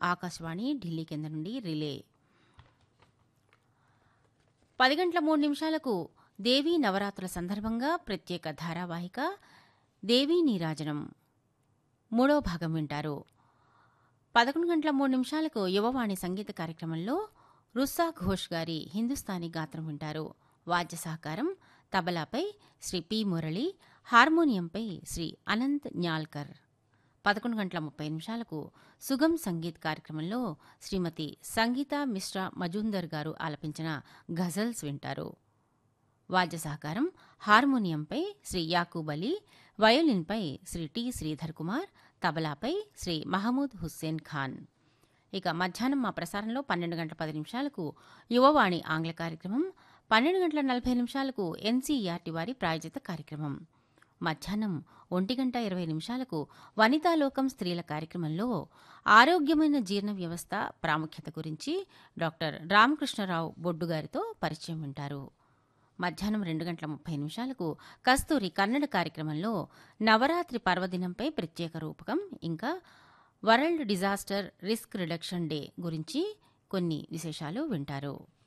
ఆకాశవాణి ఢిల్లీ కేంద్రం నుండి రిలే పది గంటల మూడు నిమిషాలకు దేవీ నవరాత్రుల సందర్భంగా ప్రత్యేక ధారావాహిక దేవీ నీరాజనం మూడో భాగం వింటారు పదకొండు గంటల మూడు నిమిషాలకు యువవాణి సంగీత కార్యక్రమంలో రుస్సా ఘోష్ గారి హిందుస్థానీ గాత్రం వింటారు వాద్య సహకారం తబలాపై శ్రీ పి మురళి హార్మోనియంపై శ్రీ అనంత్ న్యాల్కర్ పదకొండు గంటల ముప్పై నిమిషాలకు సుగం సంగీత్ కార్యక్రమంలో శ్రీమతి సంగీత మిశ్రా మజుందర్ గారు ఆలపించిన గజల్స్ వింటారు వాద్య సహకారం హార్మోనియంపై శ్రీ యాకూబ్ అలీ వయోలిన్పై శ్రీ టి శ్రీధర్ కుమార్ తబలాపై శ్రీ మహమూద్ హుస్సేన్ ఖాన్ ఇక మధ్యాహ్నం మా ప్రసారంలో పన్నెండు గంటల పది నిమిషాలకు యువవాణి ఆంగ్ల కార్యక్రమం పన్నెండు గంటల నలభై నిమిషాలకు ఎన్సీఈఆర్టీ వారి ప్రాయోజిత కార్యక్రమం మధ్యాహ్నం ఒంటి గంట ఇరవై నిమిషాలకు వనితాలోకం స్త్రీల కార్యక్రమంలో ఆరోగ్యమైన జీర్ణ వ్యవస్థ ప్రాముఖ్యత గురించి డాక్టర్ రామకృష్ణరావు బొడ్డు గారితో పరిచయం వింటారు మధ్యాహ్నం రెండు గంటల ముప్పై నిమిషాలకు కస్తూరి కన్నడ కార్యక్రమంలో నవరాత్రి పర్వదినంపై ప్రత్యేక రూపకం ఇంకా world disaster risk reduction day గురించి కొన్ని విశేషాలు వింటారు